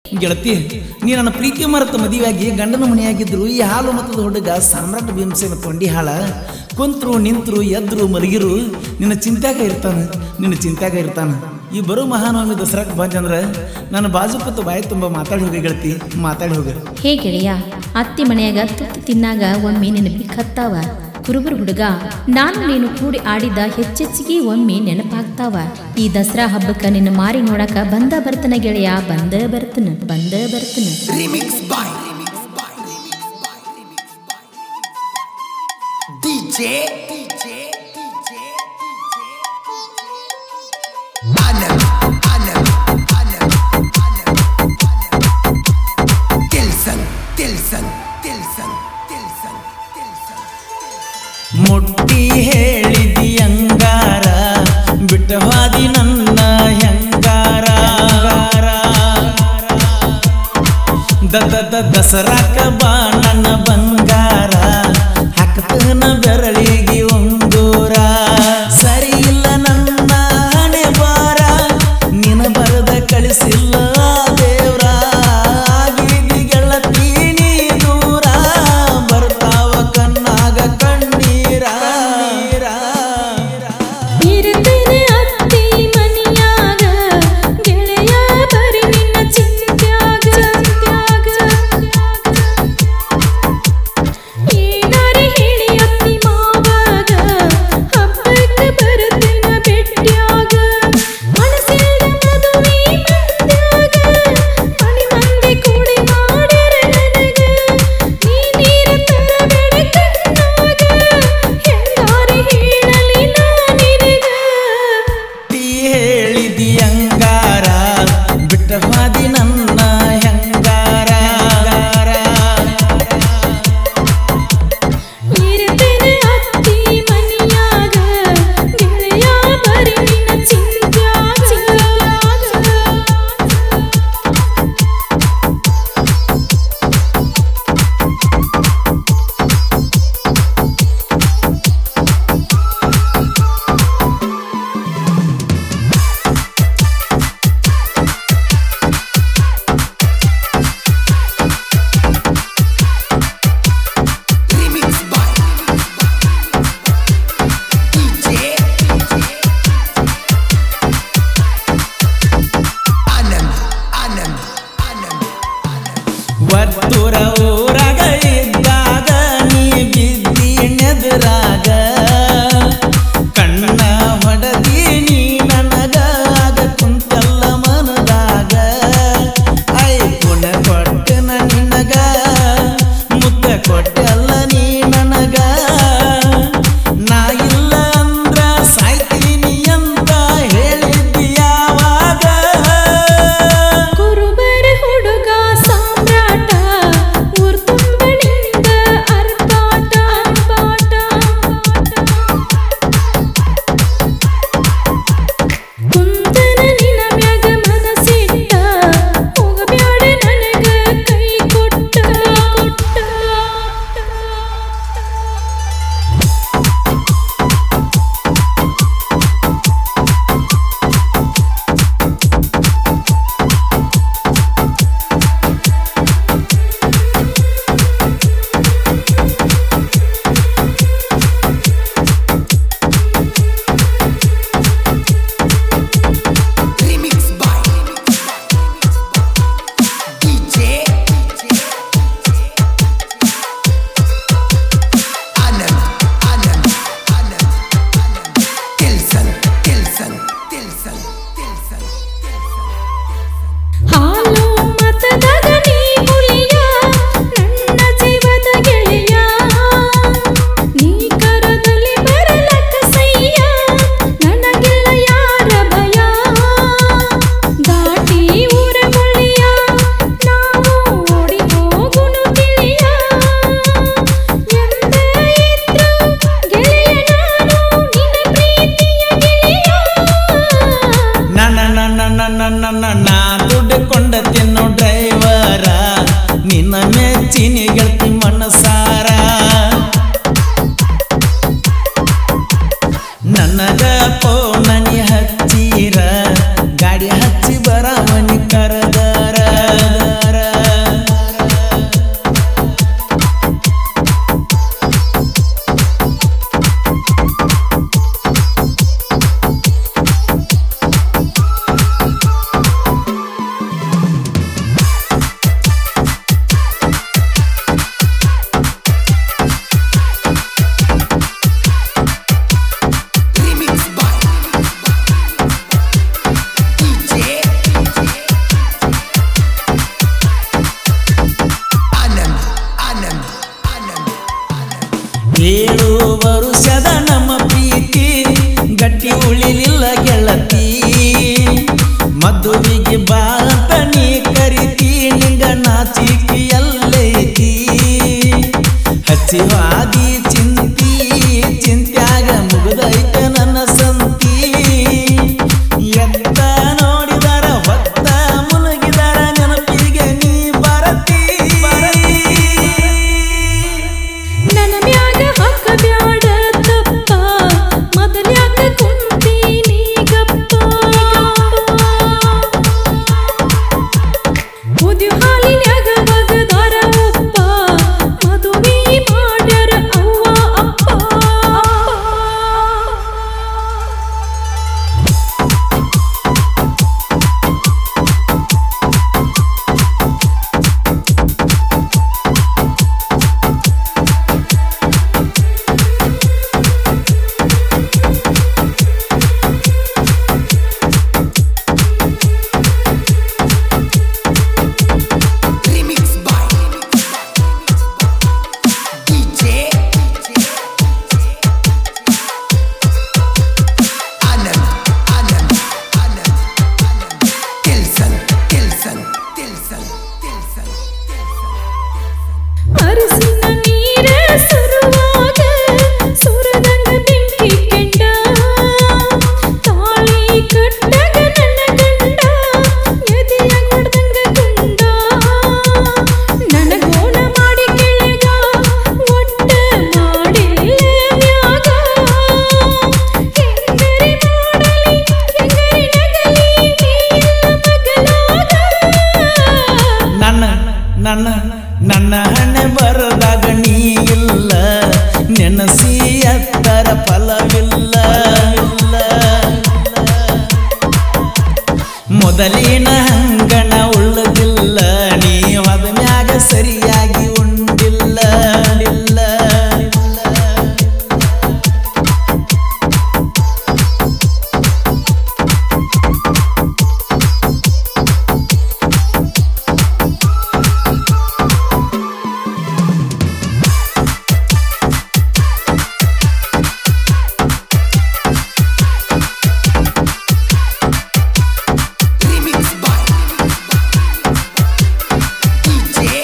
ಗೆಳತಿ ನೀ ನನ್ನ ಪ್ರೀತಿ ಮರೆತ ಮದುವೆಯಾಗಿ ಗಂಡನ ಮನೆಯಾಗಿದ್ರು ಈ ಹಾಲು ಮತದ ಹುಡುಗ ಸಾಮ್ರಾಟ್ ಭೀಮಸೇನ ತೊಂಡಿ ಹಾಳ ಕುಂತ್ರು ನಿಂತ್ರು ಎದ್ರು ಮಲಗಿರು ನಿನ್ನ ಚಿಂತ್ಯಾಗ ಇರ್ತಾನ ನಿನ್ನ ಚಿಂತ್ಯಾಗ ಇರ್ತಾನ ಈ ಬರೋ ಮಹಾನವಮಿ ದಸರಾಕ್ ಬಂದಂದ್ರ ನನ್ನ ಬಾಜು ಕೂತು ಬಾಯಿ ತುಂಬ ಮಾತಾಡಿ ಹೋಗಿ ಗೆಳತಿ ಮಾತಾಡಿ ಹೋಗ ಹೇ ಗೆಳೆಯ ಅತ್ತಿ ಮನೆಯಾಗ ತುತ್ತು ತಿನ್ನಾಗ ಒಮ್ಮೆ ನೆನಪಿಗೆ ಹತ್ತಾವ ಕುರುಬರು ಹುಡುಗ ನಾನು ನೀನು ಕೂಡಿ ಆಡಿದ ಹೆಚ್ಚೆಚ್ಚಿಗೆ ಒಮ್ಮೆ ನೆನಪಾಗ್ತಾವ ಈ ದಸರಾ ಹಬ್ಬಕ್ಕ ನಿನ್ನ ಮಾರಿ ನೋಡಕ ಬಂದ ಬರ್ತನ ಗೆಳೆಯ ಬಂದ ಬರ್ತನ ಬಂದ ಬರ್ತನ Remix by DJ DJ DJ Anam Anam Anam Anam Tilson Tilson Tilson Tilson Tilson ಮುಟ್ಟಿ ಹೇಳಿದಿ ಅಂಗಾರ ಬಿಟ್ಟವಾದಿ ನನ್ನ ಹೆಂಗಾರ ದ ದ ದ ದಸರಾಕ ಬಾ ನನ್ನ ಬಂಗಾರ ಹಾಕ್ತನ ಬೆರಳಿಗೆ ಒಂದೂರ ಸರಿ ಇಲ್ಲ ನನ್ನ ಹಣೆ ಬಾರ ನಿನ ಬರದ ಕಳಿಸಿಲ್ಲ ದೇವ್ರ ಆಗಿದಿ ಗೆಳತಿ ನೀ ದೂರ ಬರ್ತಾವ ಕಣ್ಣಾಗ ಕಣ್ಣೀರ ಇರುತ್ತೇನೆ ಅತ್ತಿ ಮನೆಯಾಗ ಗೆಳೆಯ ಬರಿ ನಿನ್ನ ಚಿಂತ್ಯಾಗ ಏನಾರೆ ಹೇಳಿ ಅತ್ತಿ ಮಾವಾಗ ಹಬ್ಬಕ್ಕೆ ಬರುತ್ತೇನ ಬೆಟ್ಟ್ಯಾಗ ಮನಸ್ಸಿಲ್ದ ಮದುವೆ ಮಂದ್ಯಾಗ ಮನೆ ಮಂದಿ ಕೂಡಿ ಮಾಡ್ಯಾರ ನನಗ ನೀ ನೀರ ತರಬೇಡ ಕಣ್ಣಾಗ ಹೆಂಗಾರೆ ಹೇಳಲಿ ನಾ ನಿನಗ ಟಿ ಹೇಳಿದಿ ಅಂಗಾರ ಬಿಟ್ಟವಾದಿ ನನ್ನ ಹೆಂಗಾರ ಇರುತ್ತೇನೆ ಅತ್ತಿ ಮನೆಯಾಗ ಗೆಳೆಯ ಬರಿ ನಿನ್ನ ಚಿಂತ್ಯಾಗ Remix by DJ Anam Anam Anam ವರ್ತುರ ಊರಾಗ ಇದ್ದಾಗ ನೀ ಬಿದ್ದಿ ನೆದರಾಗ ಕಣ್ಣ ಹೊಡದಿ ನೀ ನನಗ ಆಗ ಕುಂತಲ್ಲ ಮನದಾಗ ಐ ಪುಣ ಕೊಟ್ಟನ ನಿನಗ ಮುತ್ತ ಕೊಟ್ಟಲ್ಲ ನೀ ನನಗ ನಾ ಇಲ್ಲ ಅಂದ್ರ ಸಾಯ್ತೀನಿ ಅಂತ ಹೇಳಿದ್ದಿ ಯಾವಾಗ ಕುರುಬರ ಹುಡುಗ ಸಾಮ್ರಾಟ ಊರ್ ನನ್ನ ನನ್ನ ಹಣೆ ಬರದಾಗ ನೀ ಇಲ್ಲ ನೆನಸಿ ಎತ್ತರ ಫಲವಿಲ್ಲ ಮೊದಲಿನ ಹಂಗಣ ಉಳ್ಳದಿಲ್ಲ ನೀ ಹೋದ ಮ್ಯಾಗ ಸರಿಯಾಗಿ ಉಂಡಿಲ್ಲ ಇಲ್ಲ Remix by DJ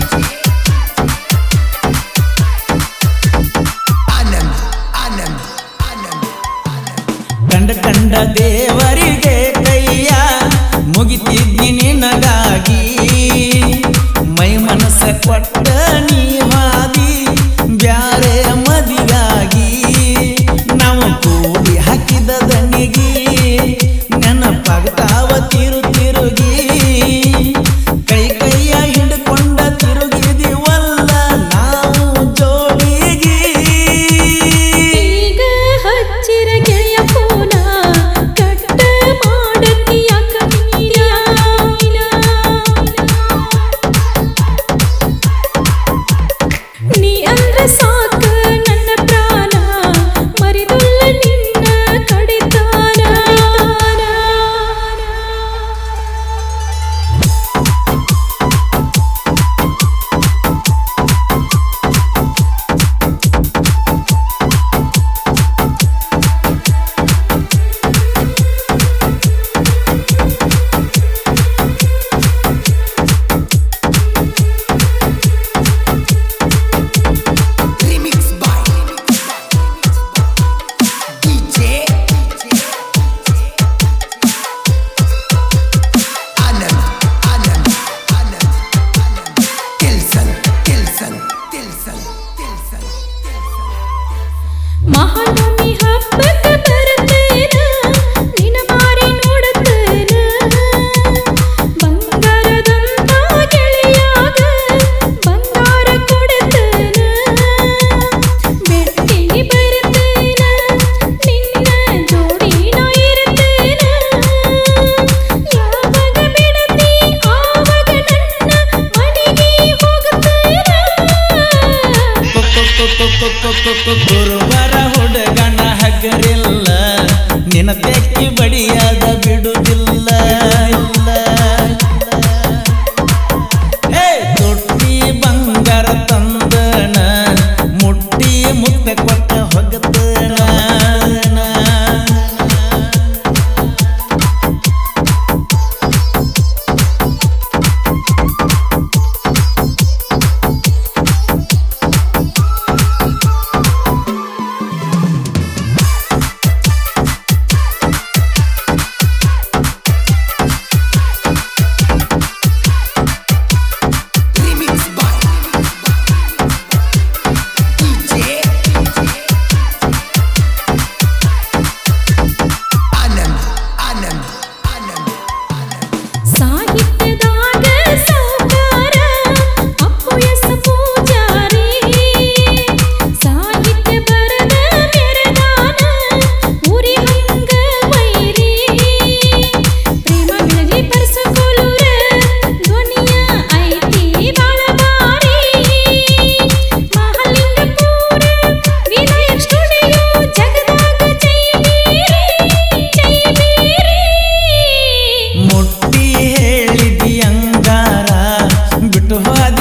Anand Anand Anand ಕಂಡ ಕಂಡ ದೇವರಿಗೆ ಕೈಯ ಮುಗಿತಿದ್ನಿ ನಿನಗಾಗಿ ಮೈ ಮನಸ್ಸ ಕೊಟ್ಟ ನೀ ಹಾದಿ ಬ್ಯಾರೆ ಮದಿಗಾಗಿ ನಾವು ಕೂಡಿ ಹಾಕಿದ ದನಿಗಿ ನೆನಪಾಗ್ತಾವ ತಿರು ತಿರುಗಿ ಕೈ ಕೈಯ ಹಿಡ್ಕೊಂಡ ತಿರುಗಿದಿವಲ್ಲ ನಾವು ಜೋಡಿಗಿ ಈಗ ಹಚ್ಚಿರ ಗೆಳೆಯ ಪೋನ ಕಟ್ಟ ಮಾಡತಿಯ ಕಣ್ಣೀರ ನೀ ಅಂದ್ರ ಸಾಕ ನನ್ನ ಪ್ರಾಣ ಮರಿದುಲ್ಲ ನಿನ್ನ ಕಡಿತಾನ Remix by DJ Anand Anand Anand Anand Tilson Tilson Tilson Tilson Mahanavami ಹಬ್ಬಕ್ಕೆ ಬರುತ್ತೇನ ನಿನ್ನ ಮಾರಿ ನೋಡುತ್ತೇನ ಬಂಗಾರದಂತ ಗೆಳೆಯಾಗ ಬಂಗಾರ ಕೊಡುತ್ತೇನ ಬೆಟ್ಟಿಗೆ ಬರುತ್ತೇನ ನಿನ್ನ ಜೋಡಿನ ಇರುತ್ತೇನ ಯಾವಾಗ ಬಿಡತಿ ಆವಾಗ ನನ್ನ ಮನೆಗೆ ಹೋಗುತ್ತೇನ ಗುರುವರ ಹುಡುಗನ ಹಗರಿಲ್ಲ ನಿನ್ನ ತೆಕ್ಕಿ ಬಡಿಯಾದ ಬಿಡುವುದಿಲ್ಲ ಇಲ್ಲ ಹೇ ತೊಟ್ಟಿ ಬಂಗಾರ ತಂದನ ಮುಟ್ಟಿ ಮುತ್ತ ಕೊಟ್ಟ ಹೊಗತನ Remix by DJ Anand Anand Anand ಸಾಹಿತ್ಯದಾಗ ಸಾಕಾರ ಅಪ್ಪು ಎಸ್ ಪೂಜಾರಿ ಸಾಹಿತ್ಯ ಬರದ ಮೆರದಾನ ಉರಿ ಹಂಗ ವೈರಿ ಪ್ರೇಮ ಬೆಳಗಿ ಪರ್ಸಕೋಲೂರ ಧ್ವನಿಯ ಐತಿ ಬಾಳ ಬಾರಿ ಮಹಾಲಿಂಗಪುರ ವಿನಾಯಕ್ ಸ್ಟುಡಿಯೋ ಜಗದಾಗ ಜೈ ಬೀರಿ ಜೈ ಬೀರಿ ಮುಟ್ಟಿ ಹೇಳಿದಿ ಅಂಗಾರ ಬಿಟ್ಟು ಹೋದ